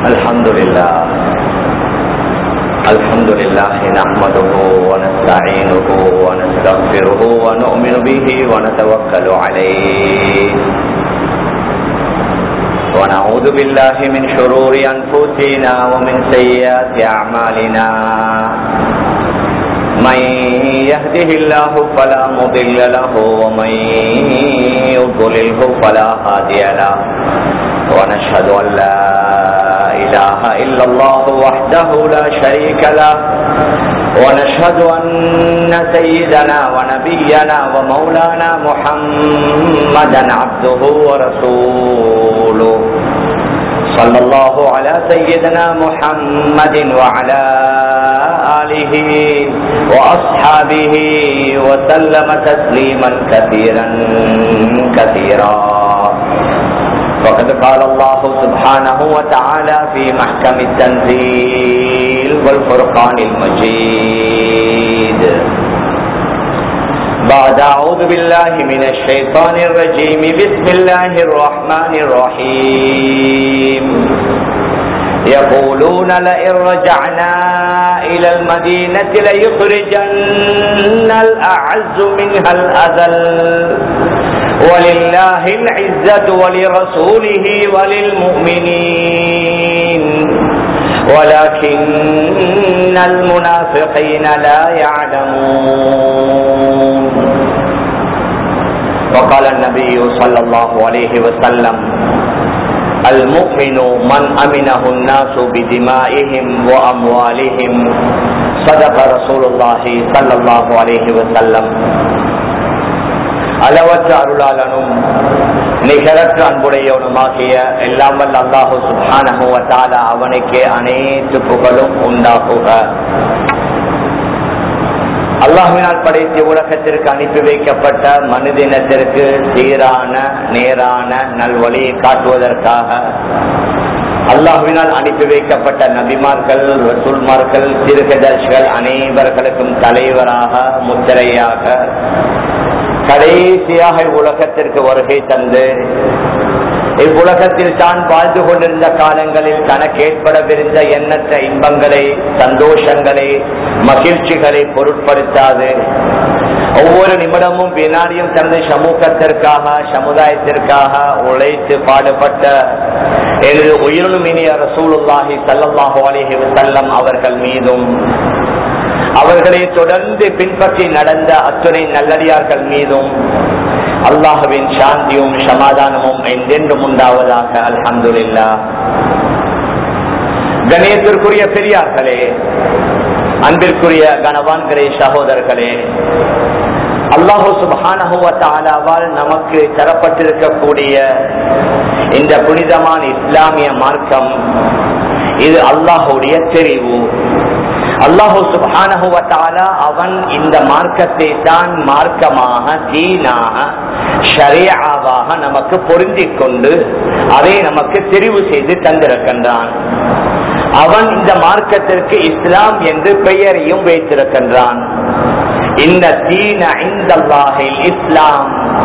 الحمد لله الحمد لله نحمده ونستعينه ونستغفره ونؤمن به ونتوكل عليه ونعوذ بالله من شرور أنفسنا ومن سيئات أعمالنا من يهده الله فلا مضل له ومن يضلله فلا هادي له ونشهد أن لا إله إلا الله وحده لا شريك له ونشهد أن سيدنا ونبينا ومولانا محمدا عبده ورسوله صلى الله على سيدنا محمد وعلى آله وأصحابه وسلم تسليما كثيرا كثيرا وقد قال الله سبحانه وتعالى في محكم التنزيل والفرقان المجيد بعد أعوذ بالله من الشيطان الرجيم بسم الله الرحمن الرحيم يقولون لئن رجعنا إلى المدينة ليخرجن الأعز منها الأذل ولله العزة ولرسوله وللمؤمنين ولكن المنافقين لا يعلمون وقال النبي صلى الله عليه وسلم المؤمن من أمنه الناس بدمائهم وأموالهم صدق رسول الله صلى الله عليه وسلم அளவற்ற அருளாளனும் நிகரற்ற அன்புடையவனுமாகிய எல்லாம் வல்ல அல்லாஹு சுபானகுவத்தால அவனுக்கே அனைத்து புகழும் உண்டாகுக அல்லாஹினால் படைத்த உலகத்திற்கு அனுப்பி வைக்கப்பட்ட மனிதினத்திற்கு சீரான நேரான நல்வழியை காட்டுவதற்காக அல்லாஹுவினால் அனுப்பி வைக்கப்பட்ட நபிமார்கள் ரசூல்மார்கள் திருகதர்ஷிகள் அனைவர்களுக்கும் தலைவராக முத்திரையாக கடைசியாக உலகத்திற்கு வருகை தந்து இவ்வுலகத்தில் தான் வாழ்ந்து கொண்டிருந்த காலங்களில் தனக்கேற்படவிருந்த எண்ணற்ற இன்பங்களை சந்தோஷங்களை மகிழ்ச்சிகளை பொருட்படுத்தாது ஒவ்வொரு நிமிடமும் வினாடியும் தனது சமூகத்திற்காக சமுதாயத்திற்காக உழைத்து பாடுபட்ட எனது உயிரினுமினிய ரசூலுல்லாஹி சல்லல்லாஹு அலிஹி வசல்லம் அவர்கள் மீதும் அவர்களை தொடர்ந்து பின்பற்றி நடந்த அத்துணை நல்லடியார்கள் மீதும் அல்லாஹுவின் சாந்தியும் சமாதானமும் என்றென்றும் உண்டாவதாக அல்ஹம்துல்லா கணேசத்திற்குரிய பெரியார்களே அன்பிற்குரிய கணவான்களே சகோதரர்களே அல்லாஹு சுபானகுவத்தாலாவால் நமக்கு தரப்பட்டிருக்கக்கூடிய இந்த புனிதமான இஸ்லாமிய மார்க்கம் இது அல்லாஹுடைய தெரிவு அல்லாஹு சுபானகுவத்தாலா அவன் இந்த மார்க்கத்தை தான் மார்க்கமாக தீனாக ஷரியாவாக நமக்கு பொருந்திக் கொண்டு அதை நமக்கு தெரிவு செய்து தந்திருக்கின்றான் அவன் இந்த மார்க்கத்திற்கு இஸ்லாம் என்று பெயரையும் வைத்திருக்கின்றான் இந்த தீன ஐந்தல்லாஹில் இஸ்லாம்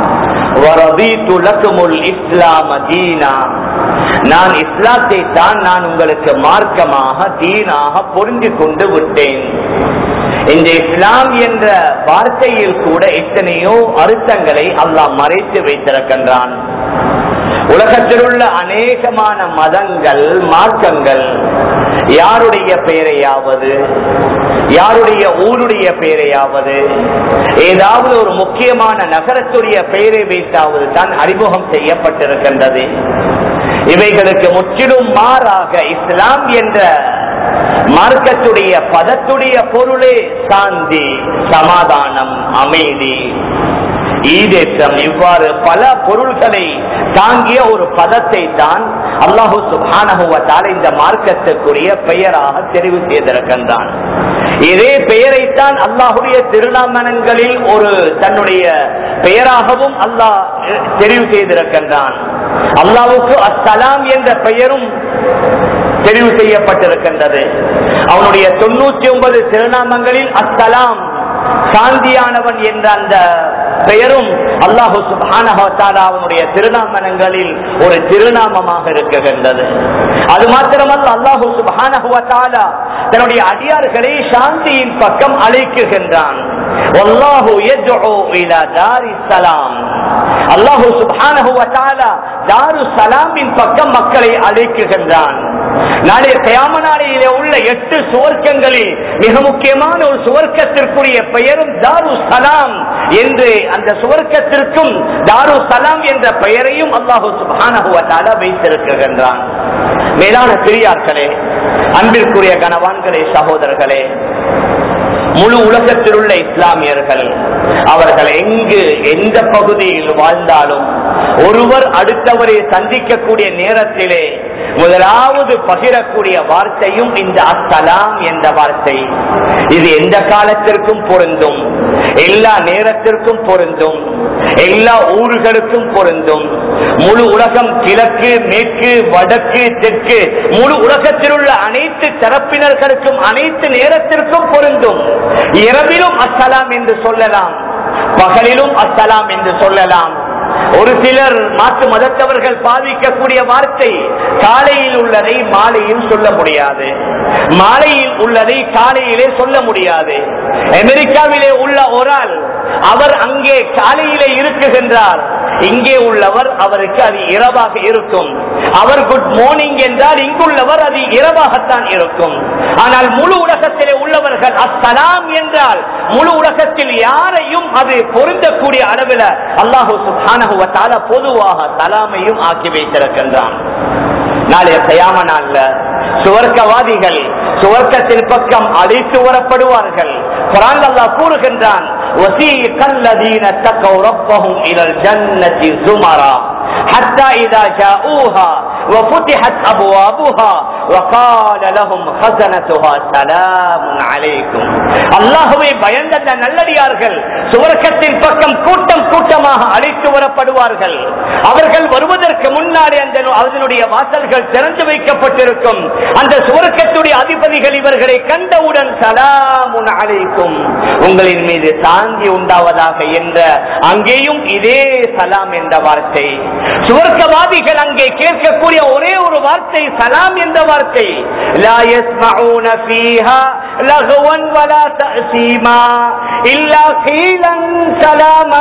இஸ்லாம் தீனா நான் இஸ்லாத்தை தான் நான் உங்களுக்கு மார்க்கமாக தீனாக பொருந்தி கொண்டு விட்டேன் இந்த இஸ்லாம் என்ற வார்த்தையில் கூட எத்தனையோ அர்த்தங்களை அல்லாஹ் மறைத்து வைத்திருக்கின்றான் உலகத்தில் உள்ள அநேகமான மதங்கள் மார்க்கங்கள் யாருடைய பெயரையாவது யாருடைய ஊருடைய பெயரையாவது ஏதாவது ஒரு முக்கியமான நகரத்துடைய பெயரை வைத்தாவது தான் அறிமுகம் செய்யப்பட்டிருக்கின்றது இவைகளுக்கு முற்றிலும் மாறாக இஸ்லாம் என்ற மார்க்கத்துடைய பதத்துடைய பொருளே சாந்தி சமாதானம் அமைதி ஈடேற்றம் இவ்வாறு பல பொருள்களை தாங்கிய ஒரு பதத்தை தான் அல்லாஹு சுபானகுவத்தால் இந்த மார்க்கத்துக்குரிய பெயராக தெரிவு செய்திருக்கின்றான் இதே பெயரைத்தான் அல்லாஹுடைய திருநாமனங்களில் ஒரு தன்னுடைய பெயராகவும் அல்லாஹ் தெரிவு செய்திருக்கின்றான் அல்லாவுக்கு அஸ்ஸலாம் என்ற பெயரும் தெரிவு செய்யப்பட்டிருக்கின்றது அவனுடைய தொண்ணூத்தி ஒன்பது திருநாமங்களில் அஸ்ஸலாம் சாந்தியானவன் என்ற அந்த பெயரும் அல்லாஹு சுபானஹாலா அவனுடைய திருநாமனங்களில் ஒரு திருநாமமாக இருக்குகின்றது அது மாத்திரமல்ல அல்லாஹு சுப்ஹானஹு வ தஆலா தன்னுடைய அடியார்களை சாந்தியின் பக்கம் அழைக்குகின்றான் வல்லாஹு யத்உ இலா தாரிஸ் ஸலாம் அல்லாஹு சுப்ஹானஹு வ தஆலா தாரு ஸலாமின் பக்கம் மக்களை அழைக்குகின்றான் நாளைய கயாம நாளையிலே உள்ள எட்டு சுவர்க்கங்களில் மிக முக்கியமான ஒரு சுவர்க்கத்திற்குரிய பெயரும் தாரு சலாம் என்று அந்த சுவர்க்கத்திற்கும் தாரு சலாம் என்ற பெயரையும் அல்லாஹு சுப்ஹானஹு வ தஆலா வைத்திருக்கின்றான் மேலான பெரியார்களே அன்பிற்குரிய கணவான்களே சகோதரர்களே முழு உலகத்தில் உள்ள இஸ்லாமியர்கள் அவர்கள் எங்கு எந்த பகுதியில் வாழ்ந்தாலும் ஒருவர் அடுத்தவரை சந்திக்கக்கூடிய நேரத்திலே முதலாவது பகிரக்கூடிய வார்த்தையும் இந்த அஸ்ஸலாம் என்ற வார்த்தை இது எந்த காலத்திற்கும் பொருந்தும் எல்லா நேரத்திற்கும் பொருந்தும் எல்லா ஊர்களுக்கும் பொருந்தும் முழு உலகம் கிழக்கு மேற்கு வடக்கு தெற்கு முழு உலகத்தில் உள்ள அனைத்து தரப்பினர்களுக்கும் அனைத்து நேரத்திற்கும் பொருந்தும் இரவிலும் அஸ்ஸலாம் என்று சொல்லலாம் பகலிலும் அஸ்ஸலாம் என்று சொல்லலாம் ஒரு சிலர் மாற்று மதத்தவர்கள் பாதிக்கக்கூடிய வார்த்தை காலையில் உள்ளதை மாலையில் சொல்ல முடியாது மாலையில் உள்ளதை காலையிலே சொல்ல முடியாது அமெரிக்காவிலே உள்ள ஒரு ஆள் அவர் அங்கே காலையிலே இருக்குகின்றார் இங்கே உள்ளவர் அவருக்கு அது இரவாக இருக்கும் அவர் குட் மார்னிங் என்றால் இங்குள்ளவர் அது இரவாகத்தான் இருக்கும் ஆனால் முழு உலகத்திலே உள்ளவர்கள் அஸ்ஸலாம் என்றால் முழு உலகத்தில் யாரையும் அது பொருந்தக்கூடிய அளவில் அல்லாஹு சுப்ஹானஹு வ தஆலா பொதுவாக சலாமையும் ஆக்கி வைத்திருக்கின்றான் நாளைய கயாம நாள்ல சுவர்க்கவாதிகள் சுவர்க்கத்தின் பக்கம் அழைத்து வரப்படுவார்கள் குரான் அல்லாஹ் கூறுகின்றான் وسيق الذين اتقوا ربهم إلى الجنة زمرا حتى إذا جاءوها وفتحت أبوابها وقال لهم خزنتها سلام عليكم அல்லாஹுவை பயந்த அந்த நல்லடியார்கள் சுவர்க்கத்தின் பக்கம் கூட்டம் கூட்டமாக அழைத்து வரப்படுவார்கள் அவர்கள் வருவதற்கு முன்னாலே அந்த அதனுடைய வாசல்கள் திறந்து வைக்கப்பட்டிருக்கும் அந்த சுவர்க்கத்துடைய அதிபதிகள் இவர்களை கண்டவுடன் சலாமுன் அழைக்கும் உங்களின் மீது சாந்தி உண்டாவதாக என்ற அங்கேயும் இதே சலாம் என்ற வார்த்தை சுவர்க்கவாதிகள் அங்கே கேட்கக்கூடிய ஒரே ஒரு வார்த்தை சலாம் என்ற வார்த்தை லா يسمعون فيها لغوا ولا تأثيما إلا قيلا سلاما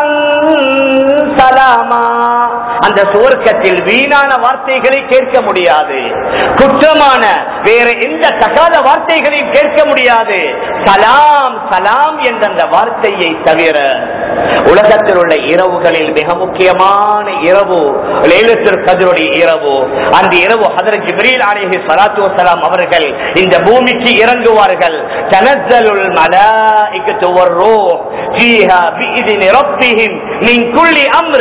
سلاما அந்த சுவர்க்கத்தில் வீணான வார்த்தைகளை கேட்க முடியாது குற்றமான வேற எந்த தகாத வார்த்தைகளையும் கேட்க முடியாது சலாம் சலாம் என்ற அந்த வார்த்தையை தவிர உலகத்தில் உள்ள இரவுகளில் மிக முக்கியமான இரவு லேலத்தில் கதிருடைய இரவு அந்த இரவு ஹதரத் ஜிப்ரீல் அலைஹி ஸலாத்து வஸலாம் அவர்கள் இந்த பூமிக்கு இறங்குவார்கள் தனஸ்ஸலுல் மலாயிகத்து வர்ரூஹ் ஃபீஹா பிஇذن ربهم من كل امر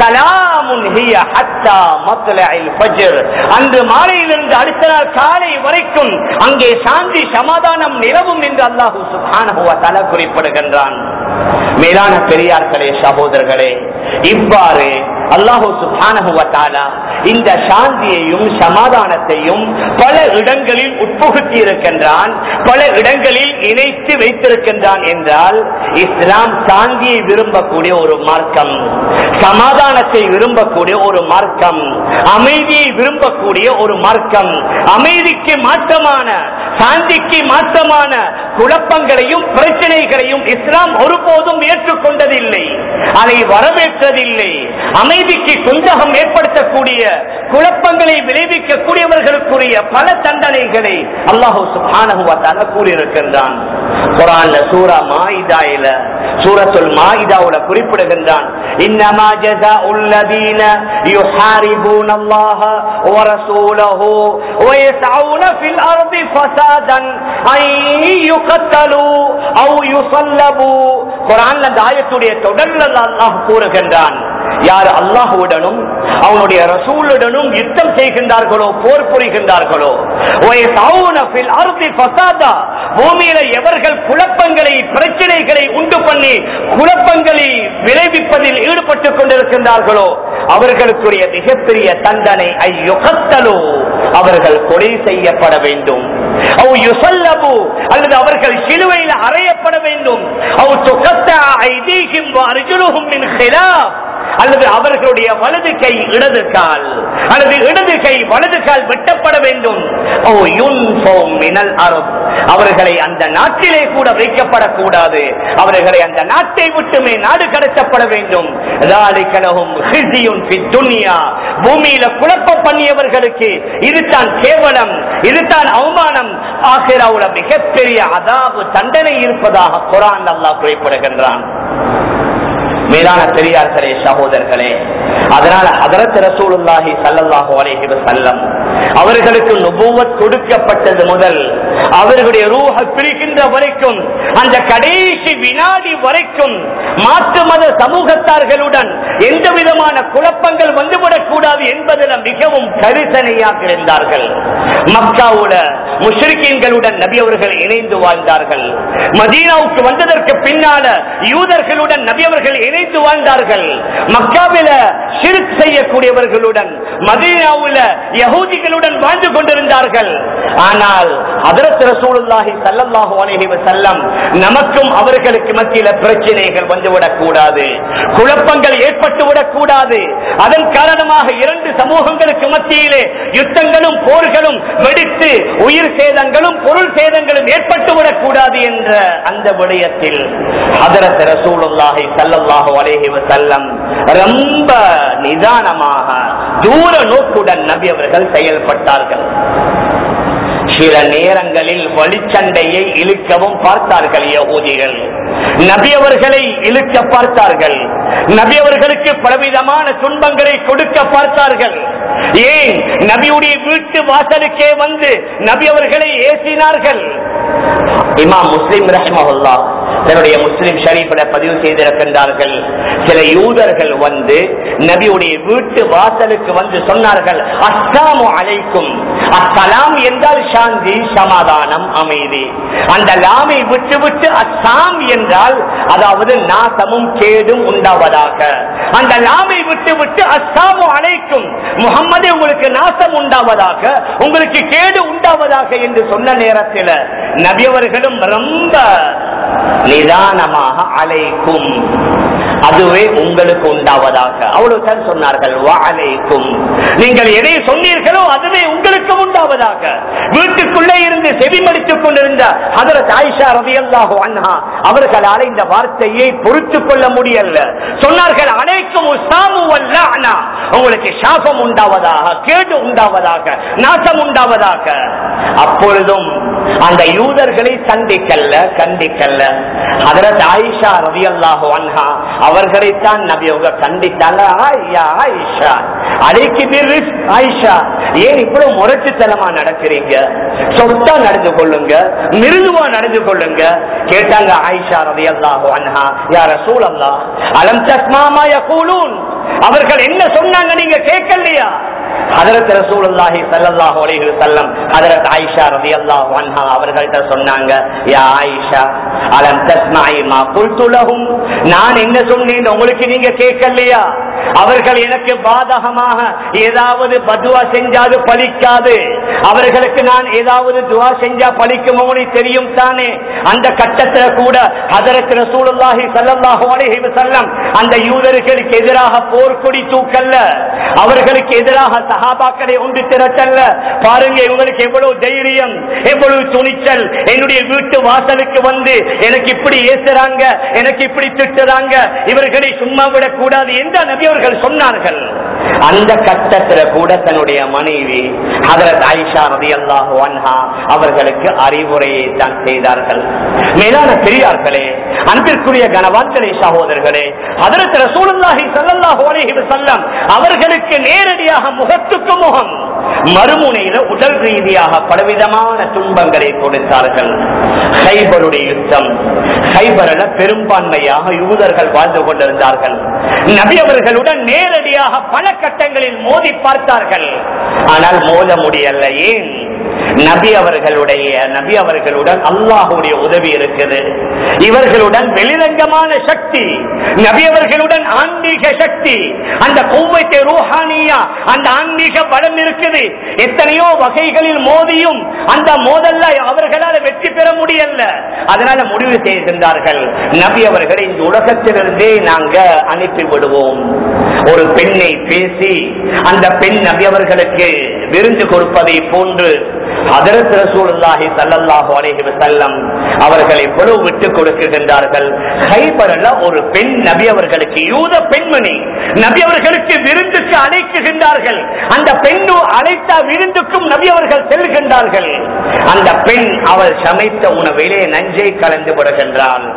سلام هي حتى مطلع الفجر அன்று மாலையிலிருந்து அடுத்த நாள் காலை வரைக்கும் அங்கே சாந்தி சமாதானம் நிலவும் என்று அல்லாஹு சுப்ஹானஹு வ தஆலா குறிப்பிடுகின்றான் மேலான பெரியார்களே சகோதரர்களே இவ்வாறு அல்லாஹு சுப்ஹானஹு வ தஆலா இந்த சாந்தியையும் சமாதானத்தையும் பல இடங்களில் உட்புகுத்தி இருக்கின்றான் பல இடங்களில் இணைத்து வைத்திருக்கின்றான் என்றால் இஸ்லாம் சாந்தியை விரும்பக்கூடிய ஒரு மார்க்கம் சமாதானத்தை விரும்பக்கூடிய ஒரு மார்க்கம் அமைதியை விரும்பக்கூடிய ஒரு மார்க்கம் அமைதிக்கு மாற்றமான சாந்திக்கு மாற்றமான குழப்பங்களையும் பிரச்சனைகளையும் இஸ்லாம் ஒருபோதும் ஏற்றுக்கொண்டதில்லை அதை வரவேற்றதில்லை அமைதிக்கு குந்தகம் ஏற்படுத்தக்கூடிய குழப்பங்களை விளைவிக்கக்கூடியவர்களுக்குரிய பல தண்டனைகளை அல்லாஹு சுப்ஹானஹு வ தஆலா கூறியிருக்கின்றான் குர்ஆன்ல சூரா மாயிதாயில சூரத்துல் மாயிதாவுல குறிப்பிடுகின்றான் இன்னமா ஜஸாஉல் லதீன யுஹாரிபூன அல்லாஹ வ ரசூலஹு வ யஸ்ஊன ஃபில் அர்தி ஃபசாதன் ஐ யுகத்தலு அவ் யுஸல்லபு குர்ஆன்ல அந்த ஆயத்துடைய தொடர்ல அல்லாஹ் கூறுகின்றான் யார் அல்லாஹுடனும் அவனுடைய ரசூலுடனும் யுத்தம் செய்கின்றார்களோ போர் புரிகின்றார்களோ وَيَسْعَوْنَ فِي الْأَرْضِ فَسَادًا பூமியில எவர்கள் குழப்பங்களை பிரச்சனைகளை உண்டு பண்ணி குழப்பங்களை விளைவிப்பதில் ஈடுபட்டுக் கொண்டிருக்கின்றார்களோ அவர்களுக்குரிய மிகப்பெரிய தண்டனை ஐயொகத்தலோ அவர்கள் கொலை செய்யப்பட வேண்டும் அவ் யுசல்லபு அல்லது அவர்கள் சிலுவையில் அறையப்பட வேண்டும் அவ் துகத்தா ஐதீஹிம் வ அர்ஜுலுஹும் மின் ஹிலாஃப் அல்லது அவர்களுடைய வலது கை இடது கால் அல்லது இடது கை வலது கால் வெட்டப்பட வேண்டும் ஓ யுன்ஃபோம் மினல் அருப் அவர்களை அந்த நாட்டிலே கூட வைக்கப்படக்கூடாது அவர்களை அந்த நாட்டை விட்டுமே நாடு கடத்தப்பட வேண்டும் ذَلِكَ لَهُمْ خِزْيٌ فِي الدُّنْيَا. பூமியில குழப்பம் பண்ணியவர்களுக்கு இதுதான் கேவலம் இதுதான் அவமானம் ஆசிராவுல மிகப்பெரிய அதாவு தண்டனை இருப்பதாக குரான் அல்லாஹ் குறிப்பிடுகின்றான் மேலான பெரியார்களே சகோதரர்களே அதனால ஹதரத் ரசூலுல்லாஹி ஸல்லல்லாஹு அலைஹி வஸல்லம் அவர்களுக்கு நுபுவத் கொடுக்கப்பட்டது முதல் அவர்களுடைய ரூஹ பிரிக்கின்ற வரைக்கும் அந்த கடைசி வினாடி வரைக்கும் மாற்று மத சமூகத்தார்களுடன் எந்த விதமான குழப்பங்கள் வந்துவிடக் கூடாது என்பதில் மிகவும் கரிசனையாக இருந்தார்கள் மக்காவுல முஷ்ரிக்கீன்களுடன் நபி அவர்கள் இணைந்து வாழ்ந்தார்கள் மதீனாவுக்கு வந்ததற்கு பின்னால யூதர்களுடன் நபி அவர்கள் இணைந்து வாழ்ந்தார்கள் மக்காவில ஷிர்க் செய்யக்கூடியவர்களுடன் மதீனாவுல யகூதிகளுடன் வாழ்ந்து கொண்டிருந்தார்கள் ஆனால் ஹதரத் ரசூலுல்லாஹி ஸல்லல்லாஹு அலைஹி வஸல்லம் நமக்கும் அவர்களுக்கு மத்தியில பிரச்சனைகள் வந்துவிடக் கூடாது குழப்பங்கள் ஏற்பட்டு விடக் கூடாது அதன் காரணமாக இரண்டு சமூகங்களுக்கு மத்தியிலே யுத்தங்களும் போர்களும் வெடித்து உயிர் சேதங்களும் பொருள் சேதங்களும் ஏற்பட்டு விடக் கூடாது என்ற அந்த விடயத்தில் ஹதரத் ரசூலுல்லாஹி ஸல்லல்லாஹு அலைஹி வஸல்லம் ரொம்ப நிதானமாக தூர நோக்குடன் நபி அவர்கள் செயல்பட்டார்கள் சில நேரங்களில் வழிச்சண்டையை இழுக்கவும் பார்த்தார்கள் யகூதிகள் நபி அவர்களை இழுக்க பார்த்தார்கள் நபி அவர்களுக்கு பலவிதமான துன்பங்களை கொடுக்க பார்த்தார்கள் ஏன் நபியுடைய வீட்டு வாசலுக்கே வந்து நபி அவர்களை ஏசினார்கள் இமாம் முஸ்லிம் ரஹ்மஹுல்லா தன்னுடைய முஸ்லிம் ஷரீஃபில பதிவு செய்திருக்கின்றார்கள் சில யூதர்கள் வந்து நபியுடைய வீட்டு வாசலுக்கு வந்து சொன்னார்கள் அஸ்ஸாமு அலைக்கும் அஸ்ஸலாம் என்றால் சாந்தி சமாதானம் அமைதி அந்த லாமை விட்டு விட்டு அஸ்ஸாம் என்றால் அதாவது நாசமும் கேடும் உண்டாவதாக அந்த லாமை விட்டு விட்டு அஸ்ஸாமு அலைக்கும் முகம்மது உங்களுக்கு நாசம் உண்டாவதாக உங்களுக்கு கேடு உண்டாவதாக என்று சொன்ன நேரத்தில் நபியவர்களும் ரொம்ப நிதானமாக அலைக்கும் அதுவே உங்களுக்கு உண்டாவதாக அவ்வளவுதான் சொன்னார்கள் வாழைக்கும் நீங்கள் எதை சொன்னீர்களோ அதுவே உங்களுக்கு உண்டாவதாக வீட்டுக்குள்ளே இருந்து செவிமடித்துக் கொண்டிருந்த ஹதரத் ஆயிஷா ரதியல்லாஹு அன்ஹா அவர்களால் இந்த வார்த்தையை பொறுத்துக் கொள்ள முடியல சொன்னார்கள் அனைக்கும் உஸ்ஸாமு வல் லஅனா. உங்களுக்கு சாபம் உண்டாவதாக கேடு உண்டாவதாக நாசம் உண்டாவதாக அப்பொழுதும் அந்த யூதர்களை சந்திக்கல்ல கண்டிக்கல்ல ஹதரத் ஆயிஷா ரதியல்லாஹு அன்ஹா அவர்களைத்தான் நபி அவங்க கண்டித்தாங்க ஆய்யா ஆயிஷா அழைக்கு பிரிஸ் ஆயிஷா ஏன் இவ்வளவு முரட்டுத்தனமா நடக்கிறீங்க சொத்தா நடந்து கொள்ளுங்க மிருதுவா நடந்து கொள்ளுங்க கேட்டாங்க ஆயிஷா ரதியல்லாஹு அன்ஹா யா ரசூலல்லாஹ் அலம் தஸ்மாமா யகூலூன் அவர்கள் என்ன சொன்னாங்க நீங்க கேட்கலையா ஹதரத் ரசூலுல்லாஹி ஸல்லல்லாஹு அலைஹி வஸல்லம் ஹதரத் ஆயிஷா ரலியல்லாஹு அன்ஹா அவர்கள்ட்ட சொன்னாங்க யா ஆயிஷா அலம் தஸ்மாஇ மா குல்து லஹும் நான் என்ன சொன்னேன் உங்களுக்கு நீங்க கேட்கலையா அவர்கள் எனக்கு பாதகமாக ஏதாவது பதுவா செஞ்சாது பலிக்காது அவர்களுக்கு நான் ஏதாவது துவா செஞ்சா பலிக்குமோனு தெரியும் தானே அந்த கட்டத்துல கூட ஹதரத் ரசூலுல்லாஹி ஸல்லல்லாஹு அலைஹி வஸல்லம் அந்த யூதர்களுக்கு எதிராக போர்க்கொடி தூக்கல்ல அவர்களுக்கு எதிராக சஹாபாக்களை ஒன்று திரட்டல்ல பாருங்க இவங்களுக்கு எவ்வளவு தைரியம் எவ்வளவு துணிச்சல் என்னுடைய வீட்டு வாசலுக்கு வந்து எனக்கு இப்படி ஏசுறாங்க எனக்கு இப்படி திட்டுறாங்க இவர்களை சும்மா விடக் கூடாது என்று நபி அவர்கள் சொன்னார்கள் அந்த கட்டத்துல கூட தன்னுடைய மனைவி ஹதரத் ஆயிஷா ரலியல்லாஹு அன்ஹா அவர்களுக்கு அறிவுரையை தான் செய்தார்கள் மேலான பெரியார்களே அன்பிற்குரிய கனவான்களே சகோதரர்களே ஹதரத் ரசூலுல்லாஹி ஸல்லல்லாஹு அலைஹி வஸல்லம் அவர்களுக்கு நேரடியாக முகத்துக்கு முகம் மறுமுனையில உடல் ரீதியாக பலவிதமான துன்பங்களை கொடுத்தார்கள் ஹைபருடைய யுத்தம் ஹைபரில் பெரும்பான்மையாக யூதர்கள் வாழ்ந்து கொண்டிருந்தார்கள் நபி அவர்களுடன் நேரடியாக பல கட்டங்களில் மோதி பார்த்தார்கள் ஆனால் மோத முடியல ஏன் நபி அவர்களுடைய நபி அவர்களுடன் அல்லாஹுடைய உதவி இருக்குது இவர்களுடன் வெளிரங்கமான சக்தி நபியவர்களுடன் ஆன்மீக சக்தி அந்த குவைத்தை ரூஹானியா அந்த ஆன்மீக பலம் இருக்குது எத்தனையோ வகைகளில் மோதியும் அந்த மோதல்ல அவர்களால் வெற்றி பெற முடியல அதனால முடிவு செய்கின்றார்கள் நபி அவர்களை இந்த உலகத்திலிருந்தே நாங்க அனுப்பி விடுவோம் ஒரு பெண்ணை பேசி அந்த பெண் நபி அவர்களுக்கு விருந்து கொடுப்பதை போன்று அதரத் ரசூலுல்லாஹி ஸல்லல்லாஹு அலைஹி வஸல்லம் அவர்கள் எவ்வளவு விட்டு கொடுக்கின்றார்கள் ஹைபர்ல ஒரு பெண் நபி அவர்களுக்கு யூத பெண்மணி நபி அவர்களுக்கு விருந்துக்கு அழைக்குகின்றார்கள் அந்த பெண்ணு அழைத்த விருந்துக்கும் நபி அவர்கள் செல்கின்றார்கள் அந்த பெண் அவள் சமைத்த உணவிலே நஞ்சை கலந்து விடுகின்றாள்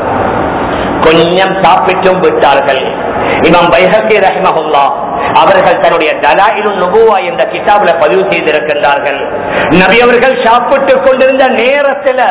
கொஞ்சம் சாப்பிட்டும் விட்டார்கள் இமாம் பைஹக்கி ரஹ்மஹுல்லா அவர்கள் தன்னுடைய தலாயிலும் நுபுவா என்ற கிதாபுல பதிவு செய்திருக்கின்றார்கள் நபி அவர்கள் சாப்பிட்டுக் கொண்டிருந்த நேரத்தில்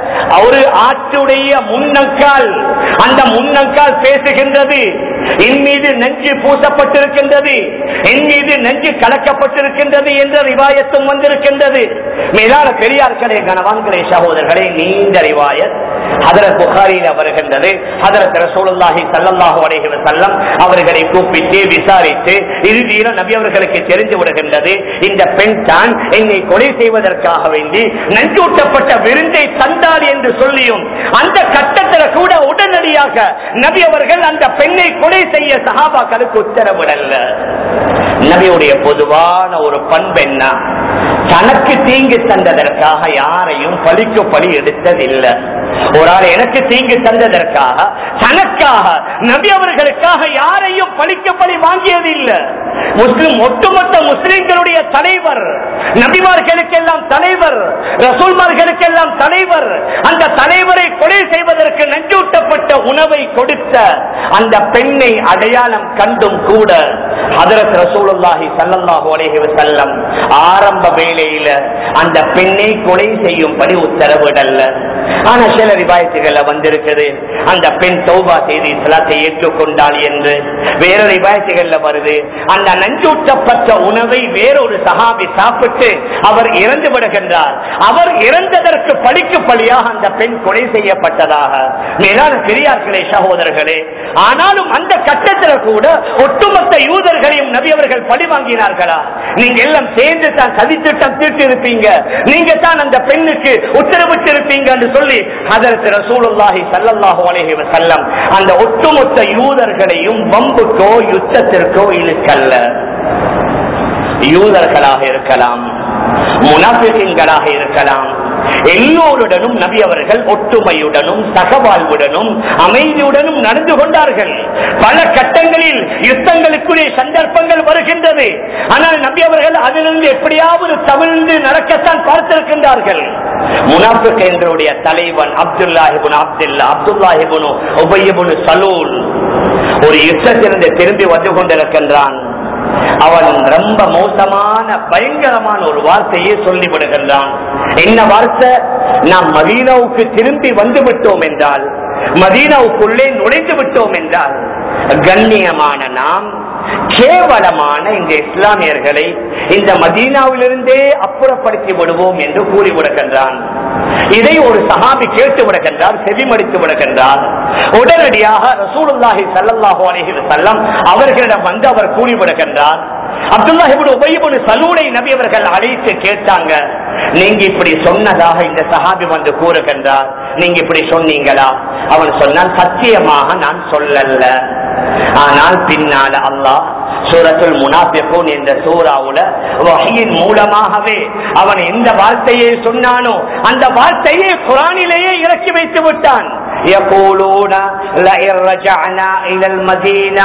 ஒரு ஆற்றுடைய முன்னங்கால் அந்த முன்னங்கால் பேசுகின்றது என் மீது நெஞ்சு பூசப்பட்டிருக்கின்றது என் மீது நெஞ்சு கலக்கப்பட்டிருக்கின்றது என்ற ரிவாயத்தும் வந்திருக்கின்றது மேலான பெரியார்களே கணவான்களே சகோதரர்களே நீண்ட ரிவாயத் ஹதரத் புகாரியில் வருகின்றது ஹதரத் ரசூலுல்லாஹி ஸல்லல்லாஹு அலைஹி வஸல்லம் அவர்களை கூப்பிட்டு விசாரித்து இறுதியில் நபி அவர்களுக்கு தெரிந்து விடுகின்றது இந்த பெண் தான் என்னை கொலை செய்வதற்காக வேண்டி நஞ்சூட்டப்பட்ட விருந்தை தந்தார் என்று சொல்லியும் அந்த கட்டத்தில் கூட உடனடியாக நபி அவர்கள் அந்த பெண்ணை கொலை செய்ய சஹாபாக்களுக்கு உத்தரவிடல நபியுடைய பொதுவான ஒரு பண்பென்ன தனக்கு தீங்கு தந்ததற்காக யாரையும் பழிக்கு பழி எடுத்ததில்லை ஒரு ஆள் எனக்கு தீங்கு தந்ததற்காக தனக்காக நபி அவர்களுக்காக யாரையும் பழிக்க பழி வாங்கியதில்லை முஸ்லிம் ஒட்டுமொத்த முஸ்லிம்களுடைய தலைவர் நபிமார்களுக்கெல்லாம் தலைவர் ரசூல்மார்களுக்கெல்லாம் தலைவர் அந்த தலைவரை கொலை செய்வதற்கு நஞ்சூட்டப்பட்ட உணவை கொடுத்த அந்த பெண்ணை அடையாளம் கண்டும் கூட ஹதரத் ரசூலுல்லாஹி ஸல்லல்லாஹு அலைஹி வஸல்லம் ஆரம்ப வேளையில அந்த பெண்ணை கொலை செய்யும்படி உத்தரவிடல்ல ஆனா சில ரிவாயத்துகள்ல வந்திருக்குது அந்த பெண் தௌபா செய்து இஸ்லாத்தை ஏற்றுக்கொண்டாள் என்று வேற ரிவாயத்துகள்ல வருது அந்த நஞ்சூட்டப்பட்ட உணவை வேறொரு சஹாபி சாப்பிட்டு அவர் இறந்து விடுகின்றார் அவர் இறந்ததற்கு பழிக்கு பழியாக அந்த பெண் கொலை செய்யப்பட்டதாக மேலான பெரியார்களே சகோதரர்களே ஆனாலும் அந்த கட்டத்தில் கூட ஒட்டுமொத்த யூதர்களையும் நபி அவர்கள் பழி வாங்கினார்களா நீங்க எல்லாம் சேர்ந்து தான் சதித்திட்டம் தீர்த்து இருப்பீங்க நீங்க தான் அந்த பெண்ணுக்கு உத்தரவிட்டு இருப்பீங்க என்று சொல்லி அதற்கு ரசூலுல்லாஹி ஸல்லல்லாஹு அலைஹி வஸல்லம் அந்த ஒட்டுமொத்த யூதர்களையும் வம்புக்கோ யுத்தத்திற்கோ இழுக்கல்ல யூதர்களாக இருக்கலாம் முனாபிகங்களாக இருக்கலாம் எல்லோருடனும் நபி அவர்கள் ஒற்றுமையுடனும் சகவாழ்வுடனும் அமைதியுடனும் நடந்து கொண்டார்கள் பல கட்டங்களில் யுத்தங்களுக்குரிய சந்தர்ப்பங்கள் வருகின்றது ஆனால் நபி அவர்கள் அதிலிருந்து எப்படியாவது தவிழ்ந்து நடக்கத்தான் பார்த்திருக்கின்றார்கள் முனாபிகங்களுடைய தலைவன் அப்துல்லாஹிபுன் அப்துல்லா அப்துல்லாஹிபுன் உபயபுன் சலூல் ஒரு யுத்தத்திலிருந்து திரும்பி வந்து கொண்டிருக்கின்றான் அவன் ரொம்ப மோசமான பயங்கரமான ஒரு வார்த்தையை சொல்லி விடுகின்றான் என்ன வார்த்தை நாம் மதீனாவுக்கு திரும்பி வந்து விட்டோம் என்றால் மதீனாவுக்குள்ளே நுழைந்து விட்டோம் என்றால் கண்ணியமான நாம் கேவலமான இந்த இஸ்லாமியர்களை இந்த மதீனாவிலிருந்தே அப்புறப்படுத்தி விடுவோம் என்று கூறி விடுகின்றான் இதை ஒரு சஹாபி கேட்டு விடுகின்றார் செவிமடித்து விடுகின்றார் உடனடியாக ரசூலுல்லாஹி ஸல்லல்லாஹு அலைஹி வஸல்லம் அவர்களிடம் வந்து அவர் கூறி விடுகின்றார் அப்துல்லாஹிபுன் உபைபுன் சலூலை நபி அவர்கள் அழைத்து கேட்டாங்க நீங்க இப்படி சொன்னதாக இந்த சஹாபி வந்து கூறுகின்றார் நீங்க இப்படி சொன்னீங்களா அவன் சொன்னான் சத்தியமாக நான் சொல்லல ஆனால் பின்னால அல்லாஹ் சூரத்துல் முனாபிகூன் என்ற சூறாவுல வகையின் மூலமாகவே அவன் எந்த வார்த்தையை சொன்னானோ அந்த வார்த்தையை குரானிலேயே இறக்கி வைத்து விட்டான் يقولون لئن رجعنا إلى المدينة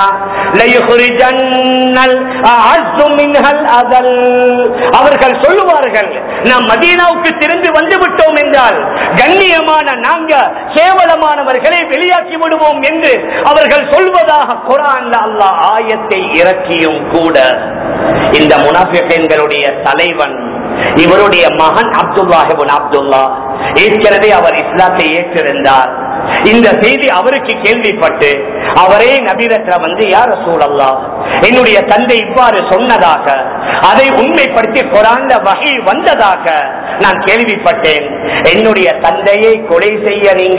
ليخرجن الأعز منها الأذل அவர்கள் சொல்லுவார்கள் நாம் மதீனாவுக்கு திரும்பி வந்து விட்டோம் என்றால் கண்ணியமான நாங்க கேவலமானவர்களை வெளியாக்கி விடுவோம் என்று அவர்கள் சொல்வதாக குரான்ல அல்லாஹ் ஆயத்தை இறக்கியும் கூட இந்த முனாஃபிகளுடைய தலைவன் இவருடைய மகன் அப்துல்லாஹிபுன் அப்துல்லா ஏற்கனவே அவர் இஸ்லாத்தை ஏற்றிருந்தார் இந்த செய்தி அவருக்கு கேள்விப்பட்டு அவரே நபீரத்ர வந்து யார் சூழல்லா என்னுடைய தந்தை இவ்வாறு சொன்னதாக அதை உண்மைப்படுத்தி குரான்ல வகை வந்ததாக நான் கேள்விப்பட்டேன் என்னுடைய தந்தையை கொலை செய்ய நீங்க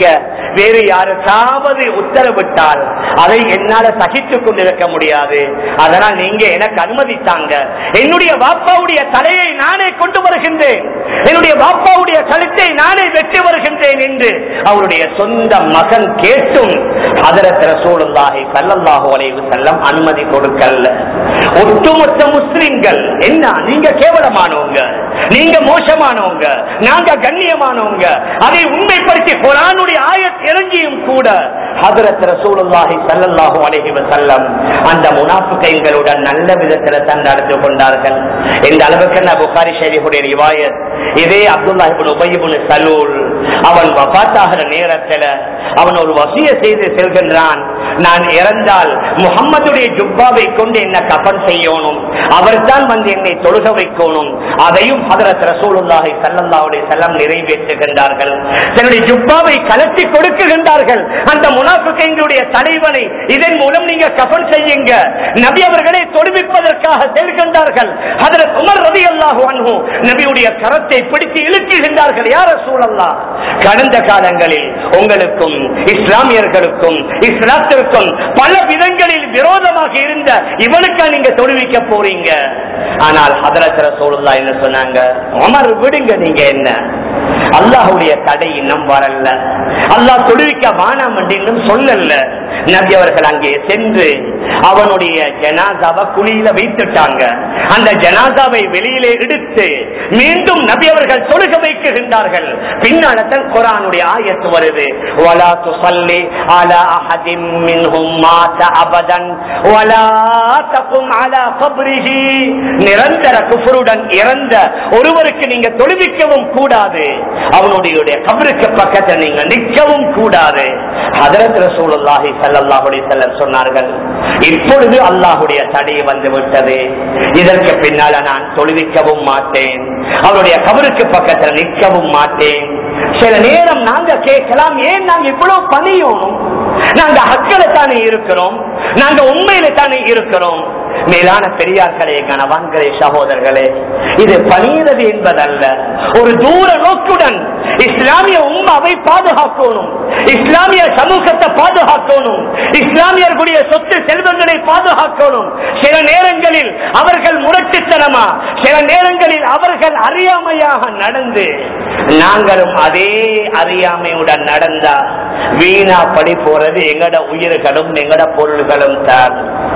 வேறு யாருக்காவது உத்தரவிட்டால் அதை என்னால சகித்துக் கொண்டிருக்க முடியாது அதனால் நீங்க எனக்கு அனுமதித்தாங்க என்னுடைய பாப்பாவுடைய தலையை நானே கொண்டு வருகின்றேன் என்னுடைய பாப்பாவுடைய கழுத்தை நானே வெற்றி வருகின்றேன் என்று அவருடைய சொந்த மகன் கேட்டும் அதரத் ரசூலுல்லாஹி ஸல்லல்லாஹு அலைஹி வஸல்லம் அனுமதி கொடுக்கல ஒட்டுமொத்த முஸ்லிம்கள் என்ன நீங்க கேவலமானவங்க நீங்க மோசமானவங்க நாங்க கண்ணியமானவங்க அதை உண்மைப்படுத்தி குரானுடைய ஆயத் இறங்கியும் கூட ஹதரத் ரசூலுல்லாஹி ஸல்லல்லாஹு அலைஹி வஸல்லம் அந்த முனாஃபிகைகளுடன் நல்ல விதத்தில் தான் நடந்து கொண்டார்கள் இந்த அளவுக்கு நான் புகாரி ஷரீஃபுடைய ரிவாயத் இதே அப்துல்லாஹ் இப்னு உபய் இப்னு சலூல் அவன் வஃபாத்தாகிற நேரத்தில் அவன் ஒரு வசிய செய்து செல்கின்றான் நான் இறந்தால் முகம்மதுடைய ஜுப்பாவை கொண்டு என்ன கபன் செய்யணும் அவர்தான் வந்து என்னை தொழுக வைக்கணும் அதையும் ஹதரத் ரசூலுல்லாஹி ஸல்லல்லாஹு அலைஹி வஸல்லம் நிறைவேற்றுகின்றார்கள் தன்னுடைய ஜுப்பாவை கலட்டி கொடுக்குகின்றார்கள் அந்த முனாஃபிகளுடைய தலைவனை இதன் மூலம் நீங்க கபன் செய்யுங்க நபி அவர்களை தொடுவிப்பதற்காக செல்கின்றார்கள் ஹதரத் உமர் ரலியல்லாஹு அன்ஹு நபியுடைய கரத்தை பிடித்து இழுக்குகின்றார்கள் யார் ரசூலல்லாஹ் கடந்த காலங்களில் உங்களுக்கும் இஸ்லாமியர்களுக்கும் இஸ்லாத்திற்கும் பல விதங்களில் விரோதமாக இருந்த இவனுக்கா நீங்க தொழுவிக்க போறீங்க ஆனால் ஹதரத் ரசூலுல்லா என்ன சொன்னாங்க உமர் விடுங்க நீங்க என்ன அல்லாஹுடைய தடை இன்னும் வரல அல்லாஹ் தொழுவிக்க வானாம் என்று இன்னும் சொல்லல நபி அவர்கள் அங்கே சென்று அவனுடைய ஜனாசாவை குழியில வைத்துட்டாங்க அந்த ஜனாசாவை வெளியிலே எடுத்து மீண்டும் நபி அவர்கள் தொழுக வைக்கின்றார்கள் பின்னால்தான் குரானுடைய ஆயத்து வருது ولا تصلي على احد منهم مات ابدا ولا تقم على قبره நிரந்தர குஃபருடன் இறந்த ஒருவருக்கு நீங்க தொழுவிக்கவும் கூடாது அவனுடைய கபருக்கு பக்கத்தில் நீங்க நிற்கவும் கூடாது ஹதரத் ரசூலுல்லாஹி ஸல்லல்லாஹு அலைஹி வஸல்லம் சொன்னார்கள் இப்பொழுது அல்லாஹ்வுடைய தடை வந்து விட்டது இதற்கு பின்னால நான் தொழுவிக்கவும் மாட்டேன் அவருடைய கபருக்கு பக்கத்தில் நிற்கவும் மாட்டேன் சில நேரம் நாங்க கேட்கலாம் ஏன் நாங்க இவ்வளவு பணியோனும் நாங்க ஹக்கில தானே இருக்கிறோம் நாங்க உண்மையில தானே இருக்கிறோம் மேலான பெரியார்களே கணவான்களே சகோதரர்களே இது பணியிறது என்பதல்ல ஒரு தூர நோக்குடன் இஸ்லாமிய உம்மாவை பாதுகாக்கணும் இஸ்லாமிய சமூகத்தை பாதுகாக்கணும் இஸ்லாமியர்களுடைய சொத்து செல்வங்களை பாதுகாக்கணும் சில நேரங்களில் அவர்கள் முரட்டுத்தனமா சில நேரங்களில் அவர்கள் அறியாமையாக நடந்து நாங்களும் அதே அறியாமையுடன் நடந்தா வீணா படி போறது எங்கட உயிர்களும் எங்கட பொருள்களும் தான்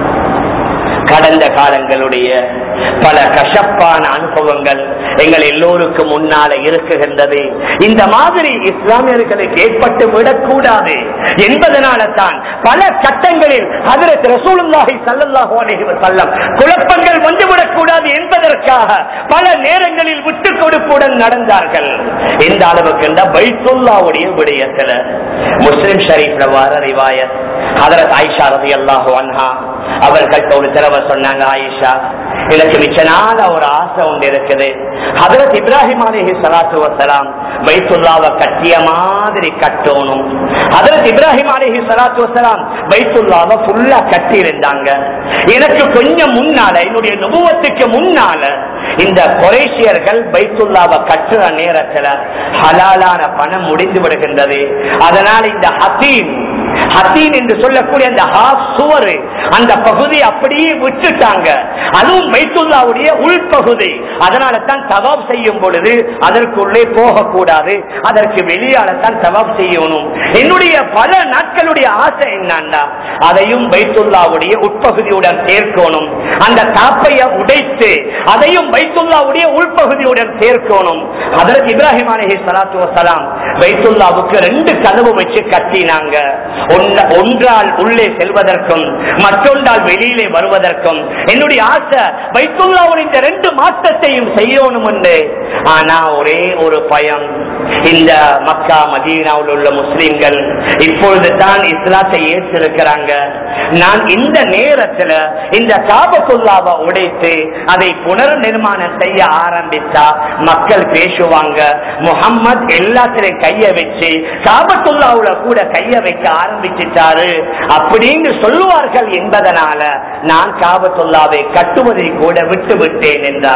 கடந்த காலங்களுடைய பல கசப்பான அனுபவங்கள் எங்கள் எல்லோருக்கும் முன்னால இருக்குகின்றது இந்த மாதிரி இஸ்லாமியர்களுக்கு ஏற்பட்டு விடக்கூடாது என்பதனால தான் பல சட்டங்களில் ஹதரத் ரசூலுல்லாஹி ஸல்லல்லாஹு அலைஹி வஸல்லம் குழப்பங்கள் வந்துவிடக் கூடாது என்பதற்காக பல நேரங்களில் விட்டு கொடுப்புடன் நடந்தார்கள் இந்த அளவுக்கு இந்த பைத்துல்லாவுடைய விடயத்துல முஸ்லிம் ஷரீஃப்ல வர ரிவாயத் ஹதரத் ஆயிஷா ரலியல்லாஹு அன்ஹா அவர்கள்ட்ட ஒரு தடவை சொன்னாங்க ஆயிஷா எனக்கு மிச்ச நாள ஒரு ஆசை ஒன்று இருக்குது ஹதரத் இப்ராஹிம் அலிஹி சலாத்து வசலாம் பைத்துல்லாவை கட்டிய மாதிரி கட்டணும் ஹதரத் இப்ராஹிம் அலிஹி சலாத்து வசலாம் பைத்துல்லாவை ஃபுல்லா கட்டி இருந்தாங்க எனக்கு கொஞ்சம் முன்னால என்னுடைய நுபுவத்துக்கு முன்னால இந்த குறைசியர்கள் பைத்துல்லாவை கட்டுற நேரத்துல ஹலாலான பணம் முடிந்து விடுகின்றது அதனால் இந்த ஹத்தீம் ஹத்தீன் என்று சொல்லக்கூடிய அந்த ஹாஃப் சுவர் அந்த பகுதி அப்படியே விட்டுட்டாங்க அதுவும் பைத்துல்லாவுடைய உள்பகுதி அதனால தான் தவாப் செய்யும் பொழுது அதற்குள்ளே போகக்கூடாது அதற்கு வெளியால தான் தவாப் செய்யணும் என்னுடைய பல நாட்களுடைய ஆசை என்னன்னா அதையும் பைத்துல்லாவுடைய உட்பகுதியுடன் சேர்க்கணும் அந்த தாப்பைய உடைத்து அதையும் பைத்துல்லாவுடைய உள்பகுதியுடன் சேர்க்கணும் அதற்கு இப்ராஹிம் அலஹி சலாத்து வசலாம் பைத்துல்லாவுக்கு ரெண்டு கதவு வச்சு கட்டினாங்க ஒன்ன- ஒன்றால் உள்ளே செல்வதற்கும் மற்றொன்றால் வெளியிலே வருவதற்கும் என்னுடைய ஆசை பைத்துல்லாவுடைய இந்த ரெண்டு மாற்றத்தையும் செய்யணும் என்று ஆனா ஒரே ஒரு பயம் இந்த மக்கா மதீனாவில் உள்ள முஸ்லிம்கள் இப்பொழுது தான் இஸ்லாத்தை ஏற்றிருக்கிறாங்க நான் இந்த நேரத்துல இந்த காபத்துல்லாவை உடைத்து அதை புனர் நிர்மாணம் செய்ய ஆரம்பித்தா மக்கள் பேசுவாங்க முகம்மது எல்லாத்திலையும் கைய வச்சு காபத்துல்லாவுல கூட கைய வைக்க ஆரம்பிச்சிட்டாரு அப்படின்னு சொல்லுவார்கள் என்பதனால நான் காபத்துல்லாவை கட்டுவதை கூட விட்டு விட்டேன் என்றார்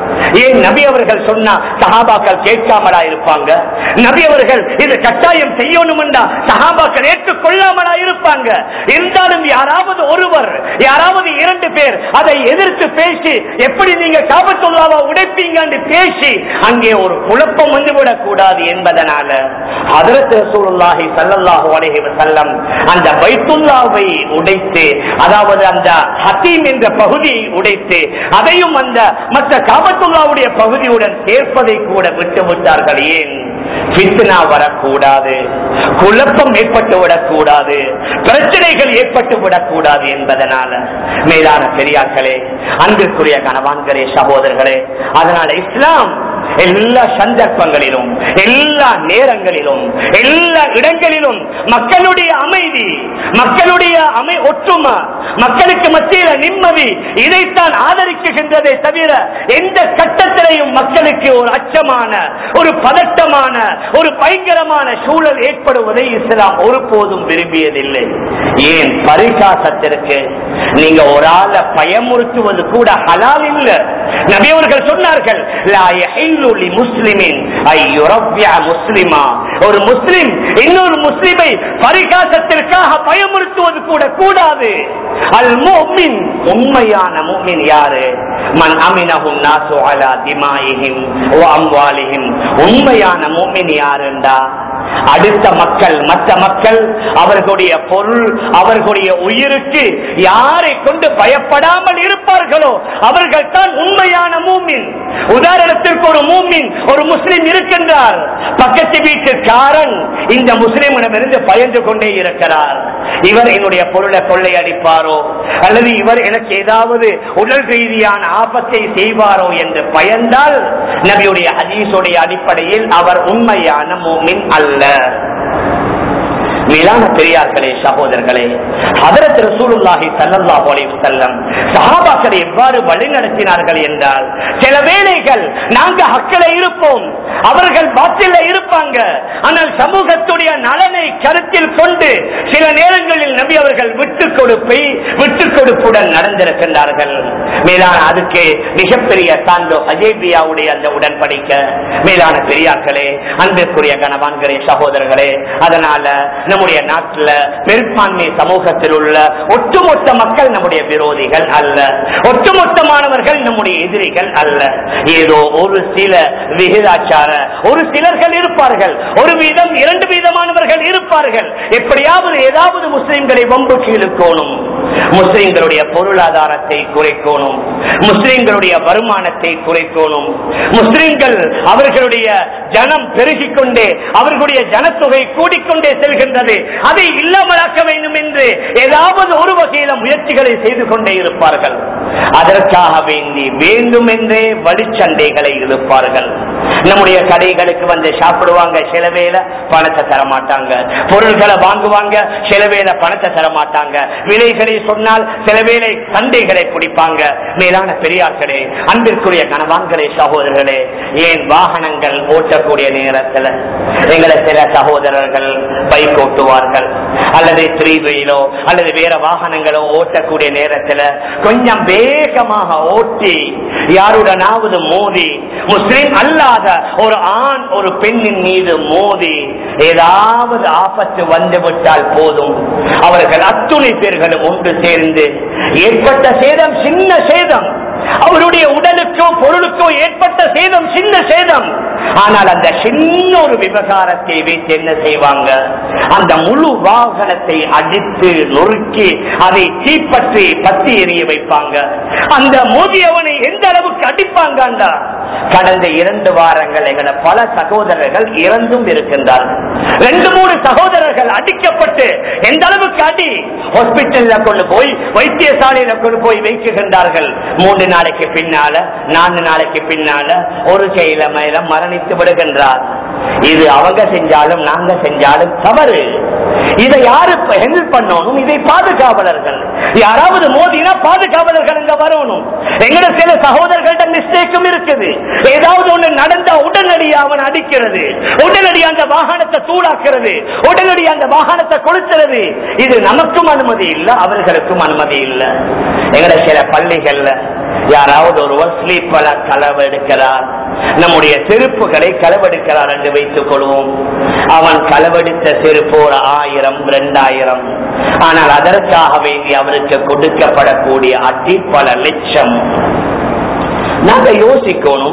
ஏன் நபி அவர்கள் சொன்னா சஹாபாக்கள் கேட்காமலா இருப்பாங்க நபி அவர்கள் இது கட்டாயம் செய்யணும் என்றா சஹாபாக்கள் ஏற்றுக்கொள்ளாமலா இருப்பாங்க இருந்தாலும் யாராவது ஒருவர் யாராவது இரண்டு பேர் அதை எதிர்த்து பேசி எப்படி நீங்க காபத்துள்ளாவா உடைப்பீங்கன்னு பேசி அங்கே ஒரு குழப்பம் வந்துவிடக் கூடாது என்பதனால ஹதரத் ரசூலுல்லாஹி ஸல்லல்லாஹு அலைஹி வஸல்லம் அந்த பைத்துல்லாவை உடைத்து அதாவது அந்த ஹத்தீம் என்ற பகுதியை உடைத்து அதையும் அந்த மற்ற காபத்துல்லாவுடைய பகுதியுடன் சேர்ப்பதை கூட விட்டு விட்டார்கள் ஏன் பித்னா வரக்கூடாது குழப்பம் ஏற்பட்டு விடக்கூடாது பிரச்சனைகள் ஏற்பட்டு விடக்கூடாது என்பதனால மேலான பெரியார்களே அன்பிற்குரிய கணவான்களே சகோதரர்களே அதனால இஸ்லாம் எல்லா சந்தர்ப்பங்களிலும் எல்லா நேரங்களிலும் எல்லா இடங்களிலும் மக்களுடைய அமைதி மக்களுடைய அமை ஒற்றுமை மக்களுக்கு மத்தியில நிம்மதி இதைத்தான் ஆதரிக்குகின்றதை தவிர எந்த கட்டத்திலையும் மக்களுக்கு ஒரு அச்சமான ஒரு பதட்டமான ஒரு பயங்கரமான சூழல் ஏற்படுவதை இஸ்லாம் ஒருபோதும் விரும்பியதில்லை ஏன் பரிகாசத்திற்கு நீங்க ஒரு ஆளை பயமுறுத்துவது கூட ஹலால் இல்ல நபியவர்கள் சொன்னார்கள் லா யஹில்லு லி முஸ்லிமின் ஐ யுரவ்யா முஸ்லிமா ஒரு முஸ்லிம் இன்னொரு முஸ்லிமை பரிகாசத்திற்காக பயமுறுத்துவது கூட கூடாது அல் முஃமின் உண்மையான முஃமின் யாரு மன் அமினஹும் நாசு அலா திமாயிஹிம் வ அம்வாலிஹிம் உண்மையான முஃமின் யாருண்டா அடுத்த மக்கள் மற்ற மக்கள் அவர்களுடைய பொருள் அவர்களுடைய உயிருக்கு யாரை கொண்டு பயப்படாமல் இருப்பார்களோ அவர்கள் தான் உண்மையான மூமின் உதாரணத்திற்கு ஒரு மூமின் ஒரு முஸ்லிம் இருக்கின்றார் பக்கத்து வீட்டுக்காரன் இந்த முஸ்லிமிடமிருந்து பயந்து கொண்டே இருக்கிறார் இவர் என்னுடைய பொருளை கொள்ளையடிப்பாரோ அல்லது இவர் எனக்கு ஏதாவது உடல் ரீதியான ஆபத்தை செய்வாரோ என்று பயந்தால் நபியுடைய ஹதீஸுடைய அடிப்படையில் அவர் உண்மையான மூமின் அல்ல மேலான பெரியார்களே சகோதரர்களே ஹதரத் ரசூலுல்லாஹி ஸல்லல்லாஹு அலைஹி வஸல்லம் சஹாபாக்களை எவ்வாறு வழிநடத்தினார்கள் என்றால் சில வேளைகள் நாங்க ஹக்கில இருப்போம் அவர்கள் பாத்தில இருப்பாங்க ஆனால் சமூகத்துடைய நலனை கருத்தில் கொண்டு சில நேரங்களில் நபி அவர்கள் விட்டு கொடுப்பை விட்டு கொடுப்புடன் நடந்திருக்கின்றார்கள் மேலான அதுக்கு மிகப்பெரிய சான்றோ அஜேபியாவுடைய அந்த உடன்படிக்க மேலான பெரியார்களே அன்பிற்குரிய கணவான்களே சகோதரர்களே அதனால நம்முடைய நாட்டில் பெரும்பான்மை சமூகத்தில் உள்ள ஒட்டுமொத்த மக்கள் நம்முடைய விரோதிகள் அல்ல ஒட்டுமொத்தமானவர்கள் நம்முடைய எதிரிகள் அல்ல ஏதோ ஒரு சில விகிதாச்சார ஒரு சிலர்கள் இருப்பார்கள் ஒரு வீதம் இரண்டு வீதமானவர்கள் இருப்பார்கள் எப்படியாவது ஏதாவது முஸ்லிம்களை வம்புக்கு இழுக்கணும் முஸ்லிம்களுடைய பொருளாதாரத்தை குறைக்கணும் முஸ்லிம்களுடைய வருமானத்தை குறைக்கணும் முஸ்லிம்கள் அவர்களுடைய ஜனம் பெருகிக் கொண்டே அவர்களுடைய ஜனத்தொகை கூடிக்கொண்டே செல்கின்றது அதை இல்லாமலாக்க வேண்டும் என்று ஏதாவது ஒரு வகையில முயற்சிகளை செய்து கொண்டே இருப்பார்கள் அதற்காக வேண்டி வேண்டும் என்றே வழிச்சண்டைகளை இழுப்பார்கள் நம்முடைய கடைகளுக்கு வந்து சாப்பிடுவாங்க சில வேளை பணத்தை தர மாட்டாங்க பொருள்களை வாங்குவாங்க சில வேளை பணத்தை தர மாட்டாங்க விலைகளை சொன்னால் சில வேளை சண்டைகளை பிடிப்பாங்க மேலான பெரியார்களே அன்பிற்குரிய கணவான்களே சகோதரர்களே ஏன் வாகனங்கள் ஓட்டக்கூடிய நேரத்தில் எங்களை சில சகோதரர்கள் பைக் ஓட்டுவார்கள் அல்லது த்ரீ வீலோ அல்லது வேற வாகனங்களோ ஓட்டக்கூடிய நேரத்தில் கொஞ்சம் வேகமாக ஓட்டி யாருடனாவது மோதி முஸ்லிம் அல்லாத ஒரு ஆண் ஒரு பெண்ணின் மீது மோதி ஏதாவது ஆபத்து வந்து விட்டால் போதும் அவர்கள் அத்துணை பேர்களும் ஒன்று சேர்ந்து ஏற்பட்ட சேதம் சின்ன சேதம் அவருடைய உடலுக்கோ பொருளுக்கோ ஏற்பட்ட சேதம் சின்ன சேதம் ஆனால் அந்த சின்ன ஒரு விவகாரத்தை வைத்து என்ன செய்வாங்க அந்த முழு வாகனத்தை அடித்து நொறுக்கி அதை தீப்பற்றி பத்தி எறிய வைப்பாங்க அந்த மோதியவனை எந்த அளவுக்கு அடிப்பாங்கண்டா கடந்த இரண்டு வாரங்கள் எங்களை பல சகோதரர்கள் இறந்தும் இருக்கின்றார்கள் ரெண்டு மூணு சகோதரர்கள் அடிக்கப்பட்டு எந்த அளவுக்கு அடி ஹாஸ்பிட்டல்ல கொண்டு போய் வைத்தியசாலையில கொண்டு போய் வைக்குகின்றார்கள் மூன்று நாளைக்கு பின்னால நான்கு நாளைக்கு பின்னால ஒரு செயலமையில மரணித்து விடுகின்றார் இது அவங்க செஞ்சாலும் நாங்க செஞ்சாலும் தவறு இதை யாரு ஹெல்ப் பண்ணணும் இதை பாதுகாவலர்கள் யாராவது மோதினா பாதுகாவலர்கள் இங்க வரணும் எங்கட சில சகோதரர்கள்ட்ட மிஸ்டேக்கும் இருக்குது ஏதாவது ஒண்ணு நடந்தா உடனடியாக உடனடியா அவன் அடிக்கிறது உடனடியா அந்த வாகனத்தை தூளாக்குறது உடனடியா அந்த வாகனத்தை கொளுத்துறது இது நமக்கும் அனுமதி இல்லை அவர்களுக்கும் அனுமதி இல்லை எங்கட சில பள்ளிகள்ல யாராவது ஒருவர் ஸ்லீப்பர களவு எடுக்கிறார் நம்முடைய செருப்புகளை களவெடுக்கிறார் என்று வைத்துக் கொள்வோம் அவன் களவெடுத்த செருப்பு ஒரு ஆயிரம் இரண்டாயிரம் ஆனால் அதற்காக வேண்டி அவருக்கு கொடுக்கப்படக்கூடிய அடி பல லட்சம் நாங்க யோசிக்கணும்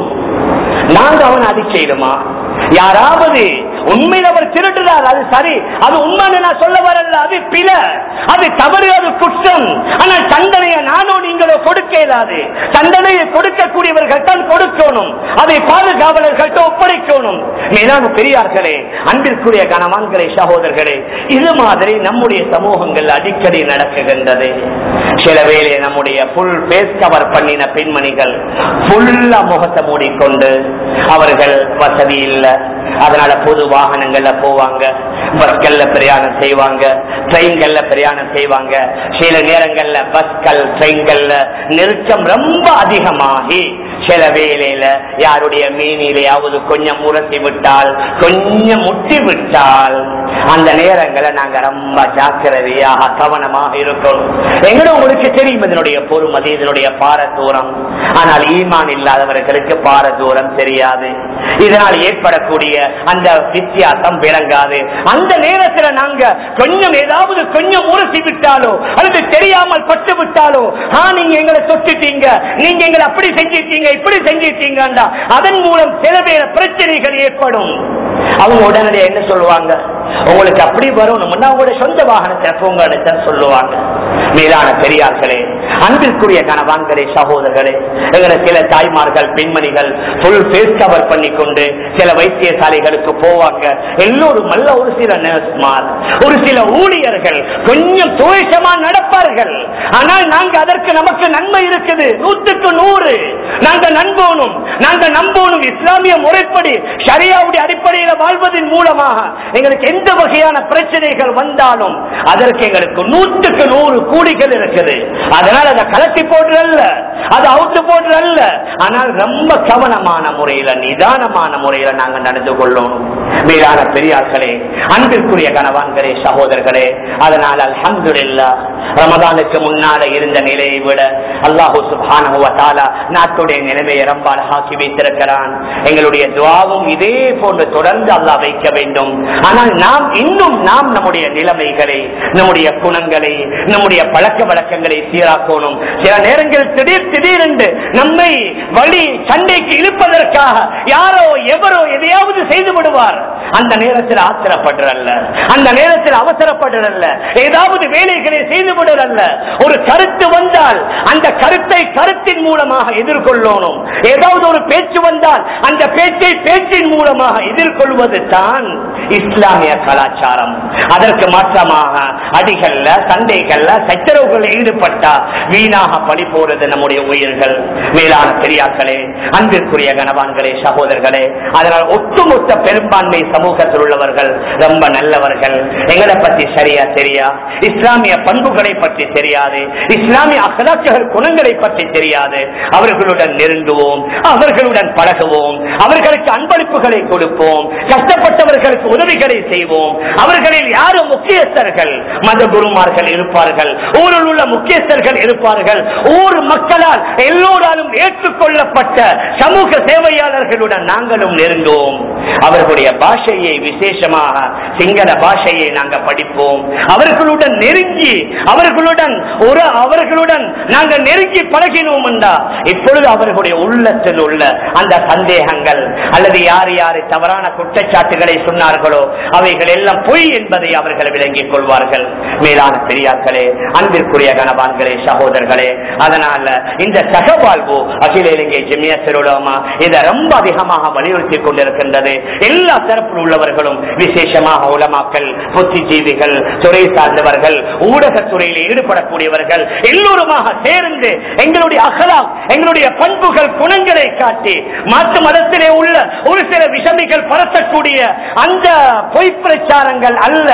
நாங்க அவன் அடிச்சிடுமா யாராவது உண்மையில் அவர் திருடுறார் அது சரி அது உண்மைன்னு நான் சொல்ல வரல அது பில அது தவறு அது குற்றம் ஆனால் தண்டனையை நானோ நீங்களோ கொடுக்க இயலாது தண்டனையை கொடுக்கக்கூடியவர்கள் தான் கொடுக்கணும் அதை பாதுகாவலர்கள்ட்ட ஒப்படைக்கணும் மேலான பெரியார்களே அன்பிற்குரிய கனவான்களே சகோதரர்களே இது மாதிரி நம்முடைய சமூகங்கள் அடிக்கடி நடக்குகின்றது சில வேளை நம்முடைய புல் பேஸ் கவர் பண்ணின பெண்மணிகள் ஃபுல்லா முகத்தை மூடிக்கொண்டு அவர்கள் வசதி இல்லை அதனால பொது வாகனங்கள்ல போவாங்க பஸ்கள்ல பிரயாணம் செய்வாங்க ட்ரெயின்கள்ல பிரயாணம் செய்வாங்க சில நேரங்கள்ல பஸ்கள் ட்ரெயின்கள்ல நெருக்கம் ரொம்ப அதிகமாகி சில வேளையில யாருடைய மீனிலையாவது கொஞ்சம் உரசி விட்டால் கொஞ்சம் முட்டி விட்டால் அந்த நேரங்களை நாங்க ரொம்ப ஜாக்கிரதையாக கவனமாக இருக்கணும் எங்கட உங்களுக்கு தெரியும் இதனுடைய பொறுமதி இதனுடைய பாரதூரம் ஆனால் ஈமான் இல்லாதவர்களுக்கு பாரதூரம் தெரியாது இதனால் ஏற்படக்கூடிய அந்த வித்தியாசம் விளங்காது அந்த நேரத்துல நாங்க கொஞ்சம் ஏதாவது கொஞ்சம் உரசி விட்டாலோ அல்லது தெரியாமல் பட்டு விட்டாலோ ஆ நீங்க எங்களை தொட்டுட்டீங்க நீங்க எங்களை அப்படி செஞ்சிட்டீங்க இப்படி செஞ்சிட்டீங்கடா அதன் மூலம் சில பேர பிரச்சனைகள் ஏற்படும் அவங்க உடனடியா என்ன சொல்லுவாங்க உங்களுக்கு அப்படி வரணும்னா உங்களுடைய சொந்த வாகனத்தை போங்க சொல்லுவாங்க மேலான பெரியார்களே அன்பிற்குரிய கணவான்களே சகோதரர்களே எங்களை சில தாய்மார்கள் பெண்மணிகள் ஃபுல் ஃபேஸ் கவர் பண்ணி கொண்டு சில வைத்தியசாலைகளுக்கு போவாங்க எல்லோரும் அல்ல ஒரு சில நர்ஸ்மார் ஒரு சில ஊழியர்கள் கொஞ்சம் துவேஷமா நடப்பார்கள் ஆனால் நாங்க அதற்கு நமக்கு நன்மை இருக்குது நூற்றுக்கு நூறு நாங்க நண்போனும் நாங்க நம்போனும் இஸ்லாமிய முறைப்படி ஷரியாவுடைய அடிப்படையில் வாழ்வதன் மூலமாக எங்களுக்கு எந்த வகையான பிரச்சனைகள் வந்தாலும் அதற்கு எங்களுக்கு நூற்றுக்கு நூறு கூலிகள் இருக்குது அதனால அதை கலட்டி போடுறல்ல அது அவுட்டு போடுறல்ல ஆனால் ரொம்ப கவனமான முறையில நிதானமான முறையில நாங்க நடந்து கொள்ளணும் மேலான பெரியார்களே அன்பிற்குரிய கணவான்களே சகோதரர்களே அதனால் அல்ஹம்துலில்லா ரமதானுக்கு முன்னால இருந்த நிலையை விட அல்லாஹூ சுப்ஹானஹு வ தஆலா நாட்டுடைய நிலைமையை ரொம்ப அழகாக்கி வைத்திருக்கிறான் எங்களுடைய துவாவும் இதே போன்று தொடர்ந்து அல்லாஹ் வைக்க வேண்டும் ஆனால் நாம் இன்னும் நாம் நம்முடைய நிலைமைகளை நம்முடைய குணங்களை நம்முடைய பழக்க வழக்கங்களை சீராக்கணும் சில நேரங்கள் திடீர் திடீரென்று நம்மை வழி சண்டைக்கு இழுப்பதற்காக யாரோ எவரோ எதையாவது செய்து விடுவார் அந்த நேரத்தில் ஆத்திரப்படுறல்ல அந்த நேரத்தில் அவசரப்படுறல்ல ஏதாவது வேலைகளை செய்து விடுறல்ல ஒரு கருத்து வந்தால் அந்த கருத்தை கருத்தின் மூலமாக எதிர்கொள்ளணும் ஏதாவது ஒரு பேச்சு வந்தால் அந்த பேச்சை பேச்சின் மூலமாக எதிர்கொள்வது தான் இஸ்லாமிய கலாச்சாரம் அதற்கு மாற்றமாக அடிகள்ல சண்டைகள்ல சச்சரவுகளில் ஈடுபட்டா வீணாக பழி போறது நம்முடைய உயிர்கள் மேலான பெரியாக்களே அன்பிற்குரிய கனவான்களே சகோதரர்களே அதனால் ஒட்டுமொத்த பெரும்பான்மை சமூகத்தில் உள்ளவர்கள் ரொம்ப நல்லவர்கள் எங்களை பற்றி சரியா தெரியா இஸ்லாமிய பண்புகளை பற்றி தெரியாது இஸ்லாமிய அகலாச்சகர் குணங்களை பற்றி தெரியாது அவர்களுடன் நெருங்குவோம் அவர்களுடன் பழகுவோம் அவர்களுக்கு அன்பளிப்புகளை கொடுப்போம் கஷ்டப்பட்டவர்களுக்கு உதவிகளை செய்வோம் அவர்களில் யாரும் முக்கியஸ்தர்கள் மத குருமார்கள் இருப்பார்கள் ஊரில் உள்ள முக்கியஸ்தர்கள் இருப்பார்கள் ஊர் மக்களால் எல்லோராலும் ஏற்றுக்கொள்ளப்பட்ட சமூக சேவையாளர்களுடன் நாங்களும் நெருங்குவோம் அவர்களுடைய பாஷையை விசேஷமாக சிங்கள பாஷையை நாங்கள் படிப்போம் அவர்களுடன் நெருங்கி அவர்களுடன் ஒரு அவர்களுடன் நாங்கள் நெருங்கி பழகினோம் என்றா இப்பொழுது அவர்களுடைய உள்ளத்தில் உள்ள அந்த சந்தேகங்கள் அல்லது யார் யார் தவறான குற்றச்சாட்டுகளை சொன்னார்களோ அவைகள் எல்லாம் பொய் என்பதை அவர்கள் விளங்கிக் கொள்வார்கள் மேலான பெரியார்களே அன்பிற்குரிய கணவான்களே சகோதரர்களே அதனால இந்த சகவாழ்வு அகில இலங்கை ஜெமியத்திலுலமா இதை ரொம்ப அதிகமாக வலியுறுத்தி கொண்டிருக்கின்றது எல்லா தரப்பில் உள்ளவர்களும் விசேஷமாக உலமாக்கல் புத்திஜீவிகள் துறை சார்ந்தவர்கள் ஊடகத்துறையில் ஈடுபடக்கூடியவர்கள் எல்லோருமாக சேர்ந்து எங்களுடைய அகலாம் எங்களுடைய பண்புகள் குணங்களை காட்டி மாற்று மதத்திலே உள்ள ஒரு சில விஷமிகள் பரத்தக்கூடிய அந்த பொய் பிரச்சாரங்கள் அல்ல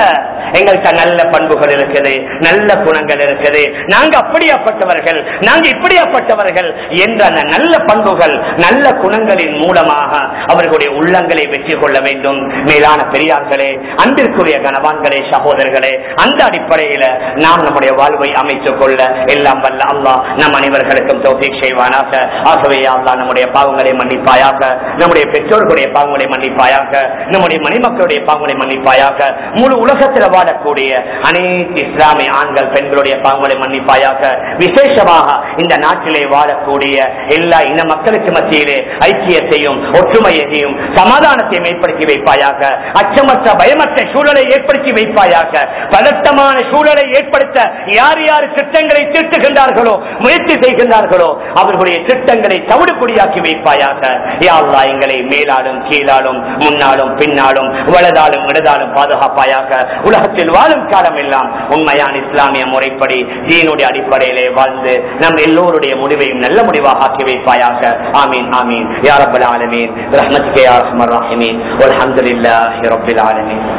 எங்கள்கிட்ட நல்ல பண்புகள் இருக்குது நல்ல குணங்கள் இருக்குது நாங்க அப்படியாப்பட்டவர்கள் நாங்க இப்படியாப்பட்டவர்கள் என்ற அந்த நல்ல பண்புகள் நல்ல குணங்களின் மூலமாக அவர்களுடைய உள்ளங்களை வெற்றி கொள்ள வேண்டும் மேலான பெரியார்களே அன்பிற்குரிய கணவான்களே சகோதரர்களே அந்த அடிப்படையில நாம் நம்முடைய வாழ்வை அமைத்துக் கொள்ள எல்லாம் வல்ல அல்லாஹ் நம் அனைவர்களுக்கும் தௌஃபீக் செய்வானாக ஆகவே யா அல்லாஹ் நம்முடைய பாவங்களை மன்னிப்பாயாக நம்முடைய பெற்றோர்களுடைய பாவங்களை மன்னிப்பாயாக நம்முடைய மணிமக்களுடைய பாவங்களை மன்னிப்பாயாக முழு உலகத்தில் வாழக்கூடிய அனைத்து இஸ்லாமிய ஆண்கள் பெண்களுடைய பாவங்களை மன்னிப்பாயாக விசேஷமாக இந்த நாட்டிலே வாழக்கூடிய எல்லா இன மக்களுக்கு மத்தியிலே ஐக்கியத்தையும் ஒற்றுமையையும் சமாதானத்தையும் ஏற்படுத்தி வைப்பாயாக அச்சமற்ற பயமற்ற சூழலை ஏற்படுத்தி வைப்பாயாக பதட்டமான சூழலை ஏற்படுத்த யார் யார் திட்டங்களை தீர்த்துகின்றார்களோ முயற்சி செய்கின்றார்களோ அவர்களுடைய திட்டங்களை தவிடுபொடியாக்கி வைப்பாயாக யா அல்லாஹ் எங்களை மேலாலும் கீழாலும் முன்னாலும் பின்னாலும் வலதாலும் இடதாலும் பாதுகாப்பாயாக உலகத்தில் வாழும் காலம் எல்லாம் உண்மையான இஸ்லாமிய முறைப்படி தீனுடைய அடிப்படையிலே வாழ்ந்து நம் எல்லோருடைய முடிவையும் நல்ல முடிவாக ஆக்கி வைப்பாயாக ஆமீன் ஆமீன் யா ரப்பல் ஆலமீன் ரஹ்மத்துக்கே யா ரஹ்மர் ரஹீமீன் வல்ஹம்துலில்லாஹி ரப்பில் ஆலமீன்